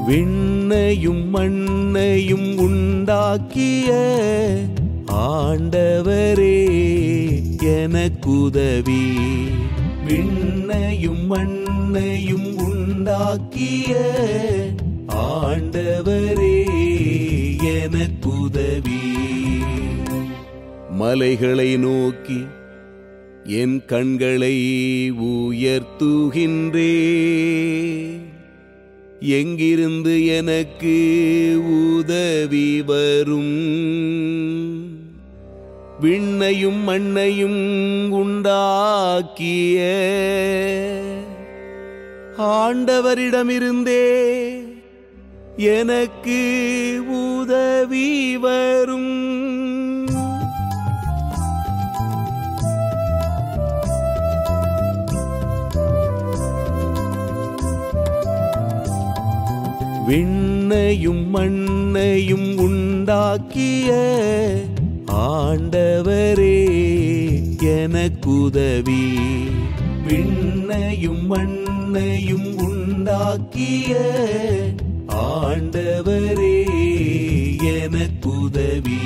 விண்ணையும் மண்ணையும் உண்டாக்கிய ஆண்டவரே எனக்குதவி விண்ணையும் மண்ணையும் உண்டாக்கிய ஆண்டவரே எனக்குதவி மலைகளை நோக்கி என் கண்களை உயர்த்துகின்றே எங்கிருந்து எனக்கு உதவி வரும் விண்ணையும் மண்ணையும் உண்டாக்கிய ஆண்டவரிடமிருந்தே எனக்கு உதவி வரும் விண்ணையும் மண்ணையும் உண்டாக்கிய ஆண்டவரே எனக்குதவி விண்ணையும் மண்ணையும் உண்டாக்கிய ஆண்டவரே எனக்குதவி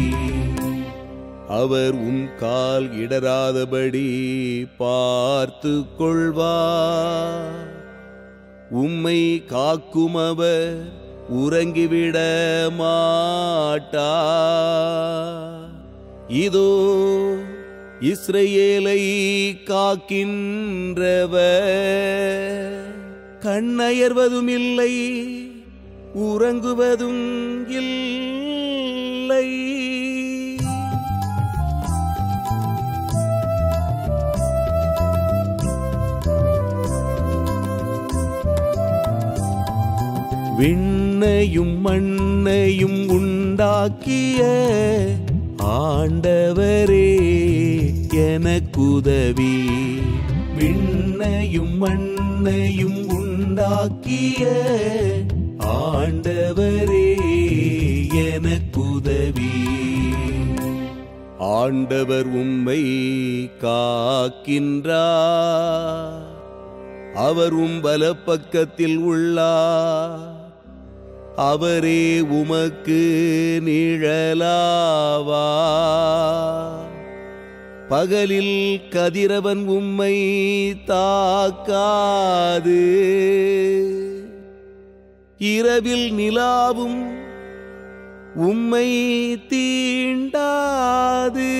அவர் உன் கால் இடராதபடி பார்த்து கொள்வார் உம்மை காக்கும் அவர் உறங்கிவிட மாட்டா இதோ இஸ்ரேலை காக்கின்றவர் கண்ணயர்வதும் இல்லை உறங்குவதும் இல்லை விண்ணையும் மண்ணையும் உண்டாக்கிய ஆண்டவரே எனக்குதவி விண்ணையும் மண்ணையும் உண்டாக்கிய ஆண்டவரே எனக்குதவி ஆண்டவர் உம்மை காக்கின்றார் அவர் உம் வலப்பக்கத்தில் உள்ளார் அவரே உமக்கு நிழலாவா பகலில் கதிரவன் உம்மை தாக்காது இரவில் நிலாவும் உம்மை தீண்டாது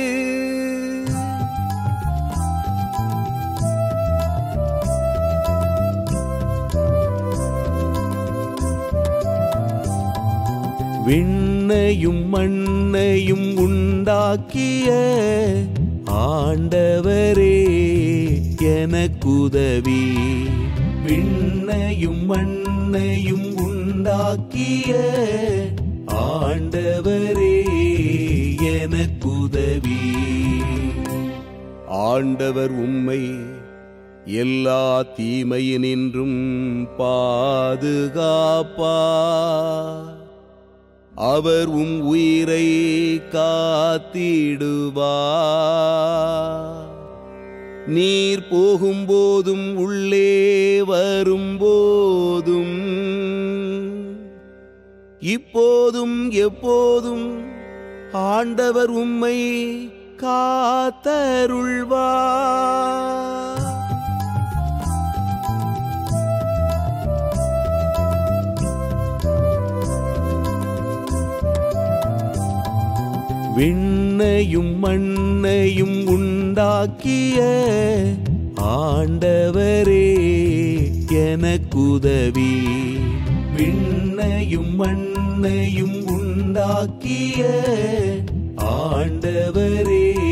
விண்ணையும் மண்ணையும் உண்டாக்கிய ஆண்டவரே எனக்குதவி விண்ணையும் மண்ணையும் உண்டாக்கிய ஆண்டவரே எனக்குதவி ஆண்டவர் உம்மை எல்லா தீமையினின்றும் பாதுகாப்பா அவர் உம் உயிரை காத்திடுவா நீர் போகும்போதும் உள்ளே வரும்போதும் இப்போதும் எப்போதும் ஆண்டவர் உம்மை காத்தருள்வா விண்ணையும் மண்ணையும் உண்டாக்கிய ஆண்டவரே எனக்குதவி விண்ணையும் மண்ணையும் உண்டாக்கிய ஆண்டவரே